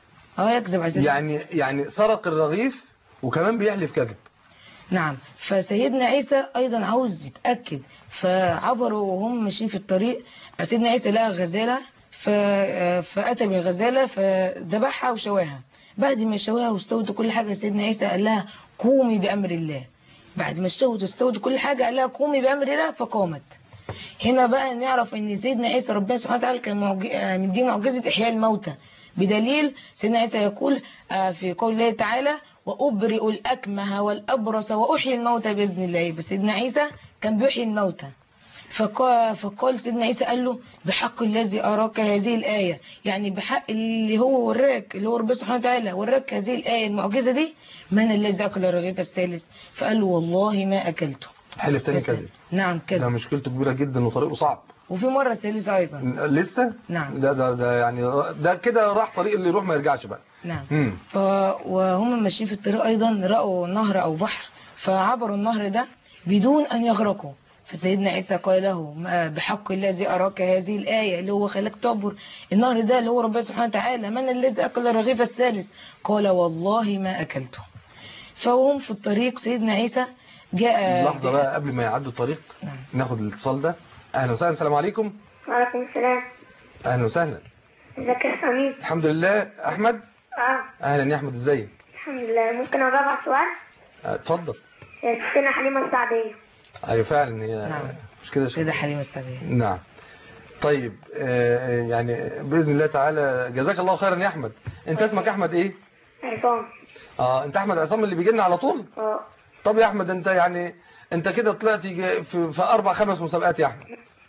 اه يكذب على سيدنا يعني يعني سرق الرغيف وكمان بيحلف كذب نعم فسيدنا عيسى ايضا عاوز يتاكد فعبروا وهم ماشيين في الطريق سيدنا عيسى لقى غزاله ف... فاتى بالغزاله فذبحها وشواها بعد ما شواها واستوت كل حاجه سيدنا عيسى قال لها قومي بامر الله بعد ما استوت واستوت كل حاجه قال لها قومي بامر الله فقامت هنا بقى نعرف ان سيدنا عيسى ربنا سبحانه وتعالى كان معج... آه، مديه معجزه احياء الموتى بدليل سيدنا عيسى يقول آه، في قول الله تعالى وأبرئ الأكمه والأبرص وأحيي الموتى بإذن الله بس سيدنا عيسى كان بيحيي الموتى فقال, فقال سيدنا عيسى قال له بحق الذي أراك هذه الآية يعني بحق اللي هو وراك اللي هو ربنا سبحانه وتعالى وراك هذه الآية المعجزة دي من الذي أكل الرغيف الثالث فقال له والله ما أكلته حلف تاني كذب نعم ده كذب مشكلته كبيرة جدا وطريقه صعب وفي مرة ثالثة أيضا لسه نعم. ده ده ده يعني ده كده راح طريق اللي يروح ما يرجعش بقى نعم مم. ف... وهم ماشيين في الطريق أيضا رأوا نهر أو بحر فعبروا النهر ده بدون أن يغرقوا فسيدنا عيسى قال له ما بحق الذي أراك هذه الآية اللي هو خلاك تعبر النهر ده اللي هو ربنا سبحانه وتعالى من الذي أكل الرغيف الثالث قال والله ما أكلته فهم في الطريق سيدنا عيسى جاء لحظة بقى قبل ما يعدوا الطريق نعم. ناخد الاتصال ده اهلا وسهلا السلام عليكم وعليكم السلام اهلا وسهلا ازيك يا سمير الحمد لله احمد اه اهلا يا احمد ازيك الحمد لله ممكن اجاوب على السؤال آه، اتفضل يا ستنا حليمة السعدية ايوه فعلا هي نعم. مش كده يا شيخ؟ سيدة حليمة السعدية نعم طيب آه، يعني باذن الله تعالى جزاك الله خيرا يا احمد انت اسمك احمد ايه عصام اه انت احمد عصام اللي بيجي لنا على طول اه طب يا احمد انت يعني انت كده طلعت يجي في, في اربع خمس مسابقات يا احمد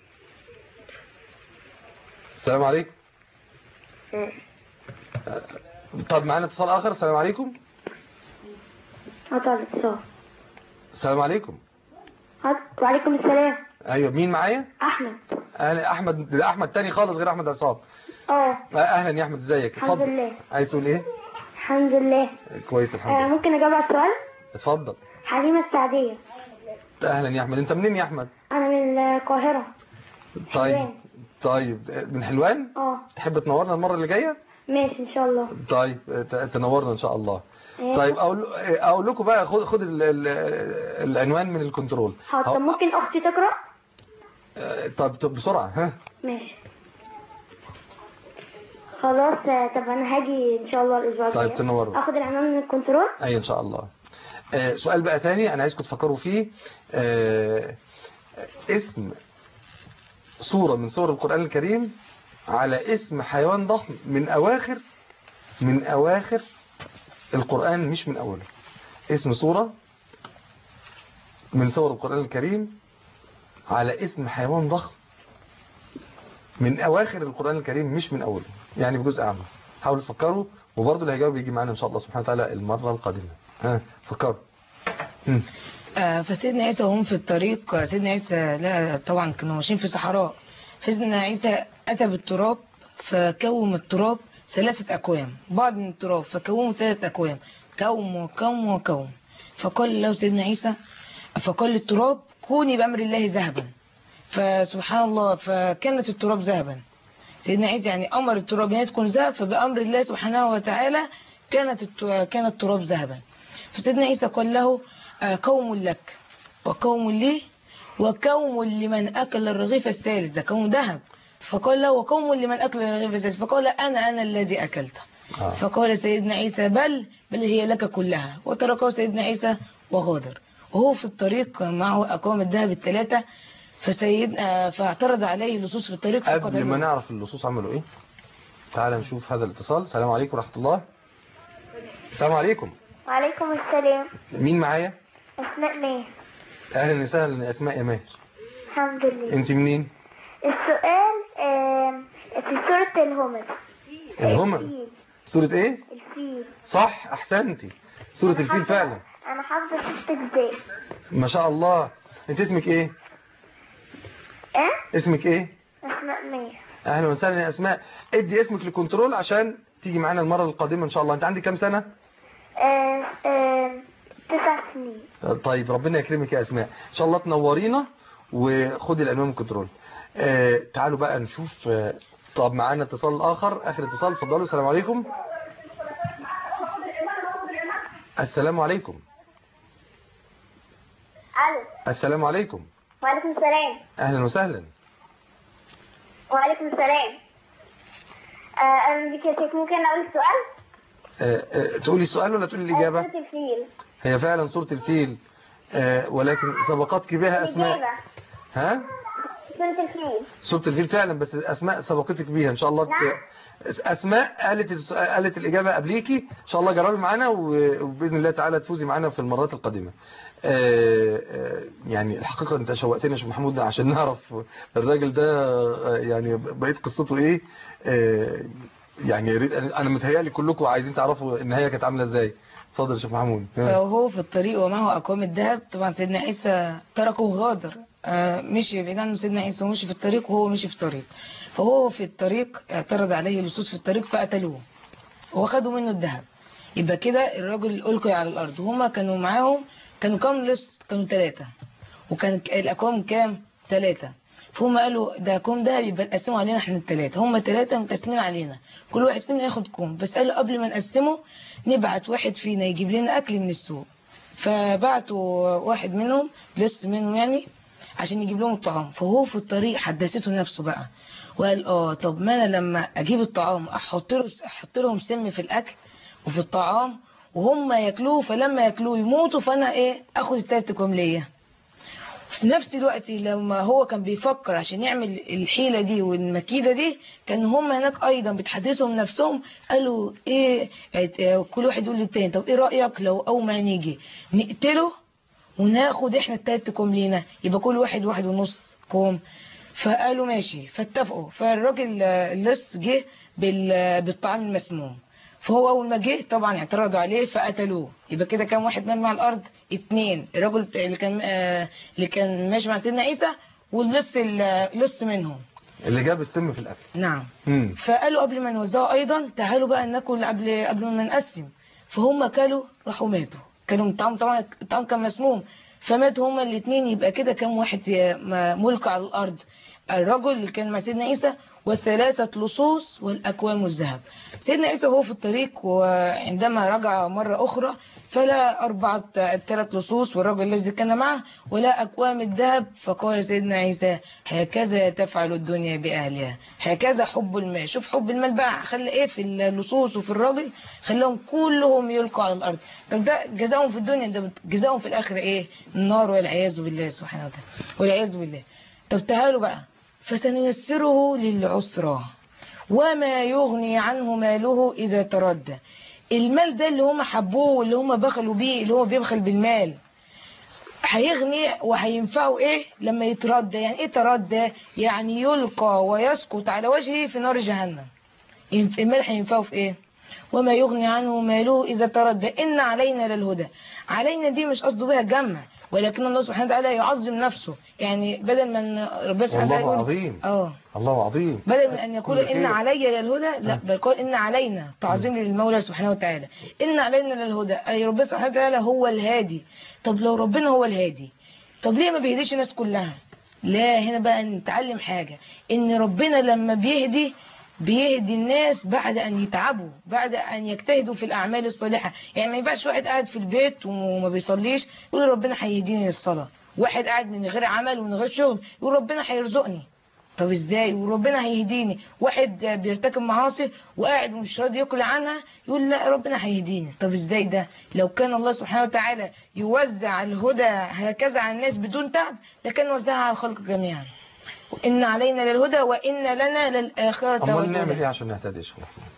السلام عليكم مم. طب معانا اتصال اخر السلام عليكم قطع الاتصال السلام عليكم قط- وعليكم السلام ايوه مين معايا احمد اهلا احمد ده احمد تاني خالص غير احمد عصام اه آه، اهلا يا احمد ازيك الحمد اتفضل لله عايز تقول ايه الحمد لله كويس الحمد آه لله ممكن اجاوب على السؤال اتفضل حليمة السعدية اهلا يا احمد انت منين يا احمد انا من القاهرة طيب حلوان. طيب من حلوان اه تحب تنورنا المره اللي جايه ماشي ان شاء الله طيب ت- تنورنا ان شاء الله إيه. طيب اقول اقول لكم بقى خد خد ال- ال- العنوان من الكنترول حاضر هو- طب ممكن اختي تقرأ آه، طب طب بسرعه ها ماشي خلاص آه، طب انا هاجي ان شاء الله الاسبوع طيب، الجاي. تنوروا. اخد العنوان من الكنترول اي ان شاء الله آه، سؤال بقى تاني انا عايزكم تفكروا فيه آه، اسم سورة من سور القرآن الكريم على اسم حيوان ضخم من اواخر من اواخر القرآن مش من اوله اسم سورة من سور القرآن الكريم على اسم حيوان ضخم من اواخر القرآن الكريم مش من اوله يعني بجزء اعمى حاولوا تفكروا وبرضه اللي هيجاوب يجي معانا ان شاء الله سبحانه وتعالى المرة القادمة ها فكروا مم. آه، فسيدنا عيسى وهم في الطريق آه، سيدنا عيسى لا طبعا كانوا ماشيين في صحراء فسيدنا عيسى أتى بالتراب فكوم التراب ثلاثة أكوام بعض من التراب فكوموا ثلاثة أكوام كوم وكوم وكوم فقال له سيدنا عيسى فقال للتراب كوني بأمر الله ذهبا فسبحان الله فكانت التراب ذهبا سيدنا عيسى يعني أمر التراب أن تكون ذهب فبأمر الله سبحانه وتعالى كانت الت- كان التراب ذهبا فسيدنا عيسى قال له آه، قوم لك وقوم لي وقوم لمن أكل الرغيف الثالث ده قوم ذهب فقال له وقوم لمن أكل الرغيف الثالث فقال أنا أنا الذي أكلته آه. فقال سيدنا عيسى بل بل هي لك كلها وتركه سيدنا عيسى وغادر وهو في الطريق معه أقوام الذهب الثلاثة فسيد آه، فاعترض عليه اللصوص في الطريق قبل فقتلوه. ما نعرف اللصوص عملوا ايه تعال نشوف هذا الاتصال السلام عليكم ورحمة الله السلام عليكم وعليكم السلام مين معايا أسماء ماهر اهلا وسهلا يا اسماء يا ماهر الحمد لله انت منين السؤال آم، في سورة الهمز الهمم الفيل سورة ايه الفيل صح احسنتي سورة أنا الفيل حافظة- فعلا أنا حافظة ست أجزاء ما شاء الله انت اسمك ايه إيه؟ اسمك ايه أسماء ماهر اهلا وسهلا يا اسماء ادي اسمك للكنترول عشان تيجي معانا المرة القادمة ان شاء الله انت عندك كام سنة آم، آم، تسع سنين طيب ربنا يكرمك يا اسماء ان شاء الله تنورينا وخدي العنوان من الكنترول آه تعالوا بقى نشوف آه طب معانا اتصال اخر اخر اتصال اتفضلوا السلام عليكم السلام عليكم ألو السلام عليكم وعليكم السلام اهلا وسهلا وعليكم السلام آه، أنا بك يا شيخ ممكن أقول السؤال؟ آه آه تقولي السؤال ولا تقولي الاجابه آه، سورة الفيل هي فعلا سورة الفيل آه ولكن سبقتك بها اسماء الإجابة ها سورة الفيل سورة الفيل فعلا بس اسماء سبقتك بيها ان شاء الله ت... اسماء قالت السؤال- قالت الاجابه قبليكي ان شاء الله جربي معانا و- وباذن الله تعالى تفوزي معانا في المرات القادمه آه، آه، يعني الحقيقه انت شوقتنا يا شيخ محمود عشان نعرف الراجل ده آه، يعني بقيت قصته ايه آه، يعني يا ريت انا متهيألي كلكم عايزين تعرفوا النهايه كانت عامله ازاي اتفضل يا شيخ محمود فهو في الطريق ومعه أقوام الذهب طبعا سيدنا عيسى تركه وغادر آه، مشي بعيد عنه سيدنا عيسى ومشي في الطريق وهو مشي في الطريق فهو في الطريق اعترض عليه اللصوص في الطريق فقتلوه وخدوا منه الذهب يبقى كده الراجل ألقي على الأرض وهما كانوا معاهم كانوا كام لص كانوا ثلاثة وكان ك- الأقوام كام ثلاثة فهم قالوا ده كوم ده يبقى نقسمه علينا احنا الثلاثة هم ثلاثة متقسمين علينا كل واحد فينا ياخد كوم بس قالوا قبل ما نقسمه نبعت واحد فينا يجيب لنا أكل من السوق فبعتوا واحد منهم لص منهم يعني عشان يجيب لهم الطعام فهو في الطريق حدثته نفسه بقى وقال اه طب ما انا لما اجيب الطعام احط له احط لهم سم في الاكل وفي الطعام وهم ياكلوه فلما ياكلوه يموتوا فانا ايه اخد التالت كوم ليا في نفس الوقت لما هو كان بيفكر عشان يعمل الحيلة دي والمكيدة دي كان هم هناك ايضا بيتحدثوا من نفسهم قالوا ايه اه، كل واحد يقول للتاني طب ايه رأيك لو اول ما نيجي نقتله وناخد احنا التالت كوم لينا يبقى كل واحد واحد ونص كوم فقالوا ماشي فاتفقوا فالراجل آه، اللص جه بال- بالطعام المسموم فهو اول ما جه طبعا اعترضوا عليه فقتلوه يبقى كده كام واحد مات مع الارض اتنين الراجل بتاع- اللي كان آه، اللي كان ماشي مع سيدنا عيسى واللص اللص منهم اللي جاب السم في الاكل نعم امم فقالوا قبل ما نوزعه ايضا تعالوا بقى ناكل قبل قبل ما نقسم فهم كلوا راحوا ماتوا كانوا الطعام طبعا الطعام كان مسموم فماتوا هما الاثنين يبقى كده كام واحد ي- م- ملك على الارض الرجل اللي كان مع سيدنا عيسى والثلاثة لصوص والأكوام الذهب سيدنا عيسى هو في الطريق وعندما رجع مرة أخرى فلا أربعة الثلاث لصوص والرجل الذي كان معه ولا أكوام الذهب فقال سيدنا عيسى هكذا تفعل الدنيا بأهلها هكذا حب المال شوف حب المال بقى خلى إيه في اللصوص وفي الراجل خلاهم كلهم يلقوا على الأرض طب ده جزاهم في الدنيا ده جزاهم في الآخرة إيه النار والعياذ بالله سبحانه وتعالى والعياذ بالله طب تعالوا بقى فسنيسره للعسرى وما يغني عنه ماله إذا تردى المال ده اللي هم حبوه واللي هم بخلوا بيه اللي هو بيبخل بالمال هيغني وهينفعه ايه لما يتردى يعني ايه تردى يعني يلقى ويسقط على وجهه في نار جهنم ينف- المال هينفعه في ايه وما يغني عنه ماله إذا تردى إن علينا للهدى علينا دي مش قصده بها الجمع ولكن الله سبحانه وتعالى يعظم نفسه يعني بدل من ربنا سبحانه وتعالى والله يقول عظيم اه الله عظيم بدل من أن يقول كل إن خير. علي للهدى لا بل قال إن علينا تعظيم للمولى سبحانه وتعالى إن علينا للهدى أي ربنا سبحانه وتعالى هو الهادي طب لو ربنا هو الهادي طب ليه ما بيهديش الناس كلها لا هنا بقى نتعلم حاجة إن ربنا لما بيهدي بيهدي الناس بعد أن يتعبوا بعد أن يجتهدوا في الأعمال الصالحة يعني ما ينفعش واحد قاعد في البيت وما بيصليش يقول ربنا هيهديني للصلاة واحد قاعد من غير عمل ومن غير شغل يقول ربنا هيرزقني طب ازاي وربنا هيهديني واحد بيرتكب معاصي وقاعد ومش راضي ياكل عنها يقول لا ربنا هيهديني طب ازاي ده لو كان الله سبحانه وتعالى يوزع الهدى هكذا على الناس بدون تعب لكان وزعها على الخلق جميعا إن علينا للهدى وإن لنا للآخرة امال نعمل والأولى ايه عشان نهتدي يا شيخ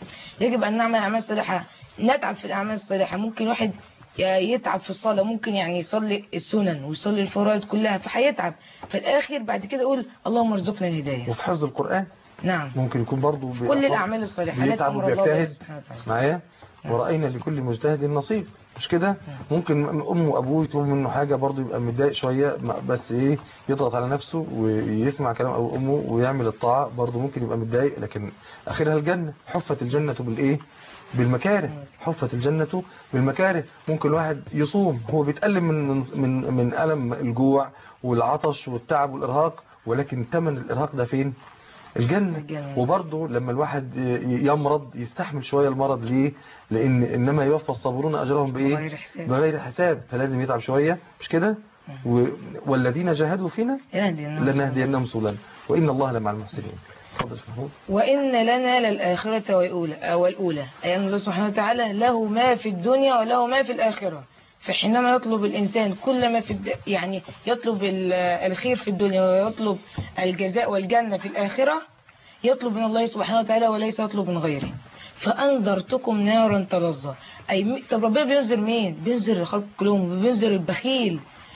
يجب أن نعمل أعمال صالحة نتعب في الأعمال الصالحة ممكن واحد يتعب في الصلاة ممكن يعني يصلي السنن ويصلي الفرائض كلها فهيتعب في الآخر بعد كده يقول اللهم ارزقنا الهداية وفي حفظ القرآن نعم ممكن يكون برضه كل الأعمال الصالحة التي بيتعب أمر الله بها وبيجتهد سبحانه وتعالى. معايا ورأينا لكل مجتهد نصيب مش كده ممكن امه وابوه يطلبوا منه حاجه برضه يبقى متضايق شويه ما- بس ايه يضغط على نفسه ويسمع كلام ابو امه ويعمل الطاعه برضه ممكن يبقى متضايق لكن اخرها الجنه حفت الجنه بالايه بالمكاره حفت الجنة بالمكاره ممكن واحد يصوم هو بيتألم من من من ألم الجوع والعطش والتعب والإرهاق ولكن ثمن الإرهاق ده فين الجنة الجنة. وبرضه لما الواحد ي- يمرض يستحمل شوية المرض ليه لأن إنما يوفى الصابرون أجرهم بإيه بغير حساب. بغير حساب فلازم يتعب شوية مش كده و... والذين جاهدوا فينا يهدينا لنهدينهم سبلنا وإن الله لمع المحسنين اتفضل يا شيخ محمود وإن لنا للآخرة والأولى والأولى أي أن الله سبحانه وتعالى له ما في الدنيا وله ما في الآخرة فحينما يطلب الإنسان كل ما في الد... يعني يطلب ال- الخير في الدنيا ويطلب الجزاء والجنة في الآخرة يطلب من الله سبحانه وتعالى وليس يطلب من غيره فأنذرتكم نارا تلظى أي م- طب ربنا بينذر مين؟ بينذر الخلق كلهم بينذر البخيل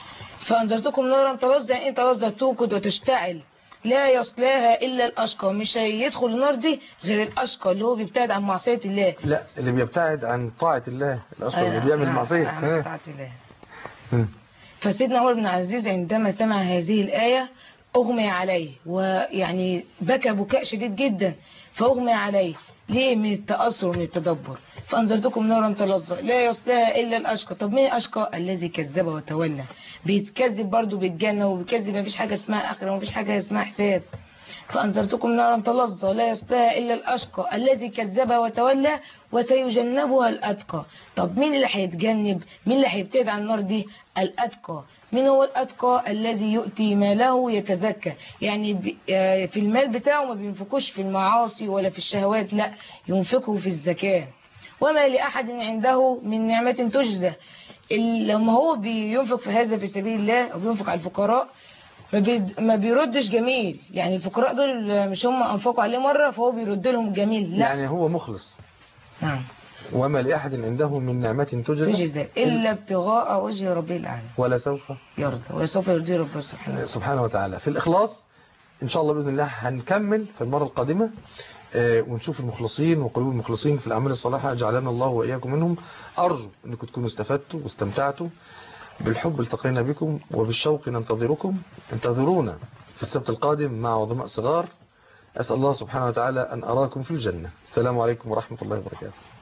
فأنذرتكم نارا تلظى يعني إيه تلظى توقد وتشتعل لا يصلاها إلا الأشقى مش هيدخل النار دي غير الأشقى اللي هو بيبتعد عن معصية الله لا اللي بيبتعد عن طاعة الله الأشقى اللي آه، بيعمل نعم، معصية عن ها. طاعة الله مم. فسيدنا عمر بن عزيز عندما سمع هذه الآية أغمي عليه ويعني بكى بكاء شديد جدا فأغمي عليه ليه من التأثر من التدبر فأنذرتكم نارا تلظى لا يصلها إلا الأشقى طب مين الأشقى الذي كذب وتولى بيتكذب برضو بالجنة وبيكذب مفيش حاجة اسمها آخرة ومفيش حاجة اسمها حساب فأنذرتكم نارا تلظى لا يصلها إلا الأشقى الذي كذب وتولى وسيجنبها الأتقى طب مين اللي هيتجنب مين اللي هيبتعد عن النار دي الأتقى مين هو الأتقى الذي يؤتي ماله يتزكى يعني ب- آه، في المال بتاعه ما بينفقوش في المعاصي ولا في الشهوات لا ينفقه في الزكاة وما لأحد عنده من نعمة تجزى ال- لما هو بينفق في هذا في سبيل الله أو بينفق على الفقراء ما بيد- ما بيردش جميل يعني الفقراء دول مش هم أنفقوا عليه مرة فهو بيرد لهم جميل لا يعني هو مخلص نعم وما لأحد عنده من نعمة تجزى تجزى إلا ابتغاء وجه ربه الأعلى ولا سوف يرضى ولسوف يرضي ربه سبحانه سبحانه وتعالى في الإخلاص إن شاء الله بإذن الله هنكمل في المرة القادمة آه، ونشوف المخلصين وقلوب المخلصين في الأعمال الصالحة جعلنا الله وإياكم منهم أرجو أنكم تكونوا استفدتوا واستمتعتوا بالحب التقينا بكم وبالشوق ننتظركم انتظرونا في السبت القادم مع عظماء صغار أسأل الله سبحانه وتعالى أن أراكم في الجنة السلام عليكم ورحمة الله وبركاته